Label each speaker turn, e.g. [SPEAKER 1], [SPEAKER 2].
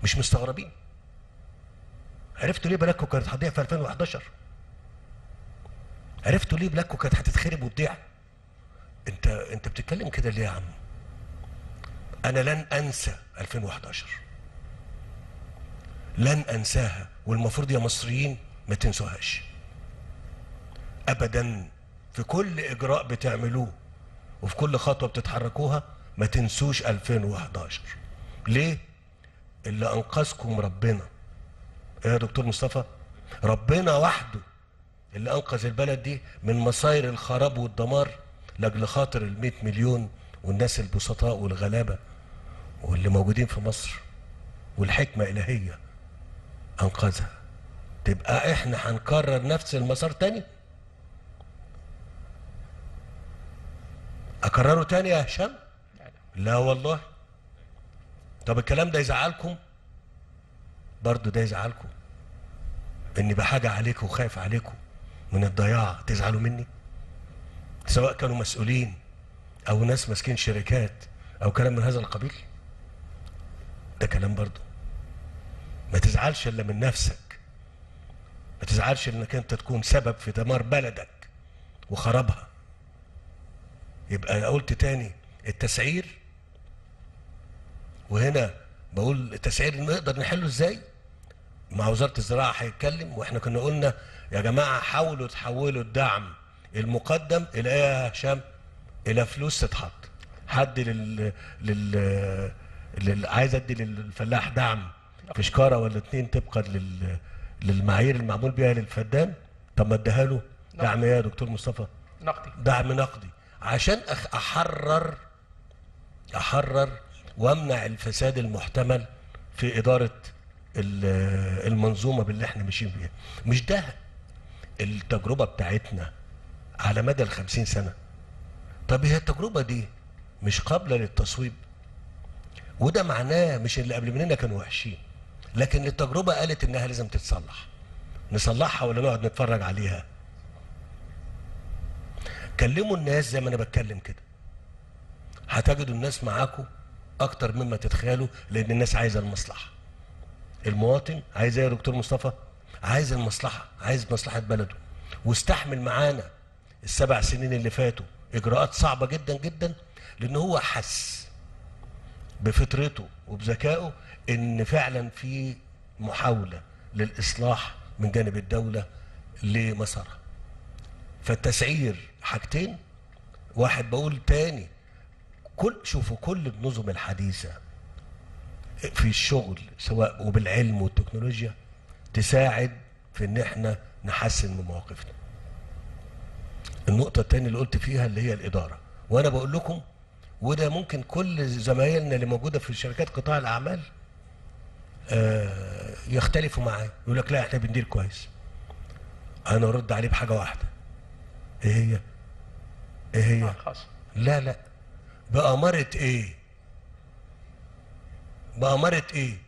[SPEAKER 1] مش مستغربين عرفتوا ليه بلاكو كانت هتضيع في 2011 عرفتوا ليه بلاكو كانت هتتخرب وتضيع انت انت بتتكلم كده ليه يا عم انا لن انسى 2011 لن انساها والمفروض يا مصريين ما تنسوهاش ابدا في كل اجراء بتعملوه وفي كل خطوه بتتحركوها ما تنسوش 2011 ليه اللي انقذكم ربنا ايه يا دكتور مصطفى ربنا وحده اللي انقذ البلد دي من مصاير الخراب والدمار لاجل خاطر ال 100 مليون والناس البسطاء والغلابه واللي موجودين في مصر والحكمه الهيه انقذها تبقى احنا هنكرر نفس المسار تاني اكرره تاني يا هشام لا والله طب الكلام ده يزعلكم برضه ده يزعلكم اني بحاجة عليكم وخايف عليكم من الضياع تزعلوا مني سواء كانوا مسؤولين او ناس ماسكين شركات او كلام من هذا القبيل ده كلام برضه ما تزعلش الا من نفسك ما تزعلش انك انت تكون سبب في دمار بلدك وخرابها يبقى أنا قلت تاني التسعير وهنا بقول التسعير نقدر نحله ازاي مع وزارة الزراعة هيتكلم واحنا كنا قلنا يا جماعة حاولوا تحولوا الدعم المقدم الى ايه يا هشام الى فلوس تتحط حد لل لل, لل... عايز ادي للفلاح دعم في شكارة ولا اتنين طبقا لل... للمعايير المعمول بيها للفدان طب ما اديها له دعم ايه يا دكتور مصطفى
[SPEAKER 2] نقدي
[SPEAKER 1] دعم نقدي عشان أخ- احرر احرر وامنع الفساد المحتمل في اداره ال- المنظومه باللي احنا ماشيين فيها مش ده التجربه بتاعتنا على مدى الخمسين سنه طب هي التجربه دي مش قابله للتصويب وده معناه مش اللي قبل مننا كانوا وحشين لكن التجربه قالت انها لازم تتصلح نصلحها ولا نقعد نتفرج عليها كلموا الناس زي ما انا بتكلم كده هتجدوا الناس معاكم اكتر مما تتخيلوا لان الناس عايزه المصلحه المواطن عايز ايه يا دكتور مصطفى عايز المصلحه عايز مصلحه بلده واستحمل معانا السبع سنين اللي فاتوا اجراءات صعبه جدا جدا لان هو حس بفطرته وبذكائه ان فعلا في محاوله للاصلاح من جانب الدوله لمسارها فالتسعير حاجتين واحد بقول تاني كل شوفوا كل النظم الحديثة في الشغل سواء وبالعلم والتكنولوجيا تساعد في ان احنا نحسن من مواقفنا النقطة التانية اللي قلت فيها اللي هي الإدارة وأنا بقول لكم وده ممكن كل زمايلنا اللي موجودة في شركات قطاع الأعمال آه، يختلفوا معايا يقول لك لا احنا بندير كويس أنا أرد عليه بحاجة واحدة إيه هي؟ إيه هي؟
[SPEAKER 2] خاص
[SPEAKER 1] لا لا بأمارة ايه بأمارة ايه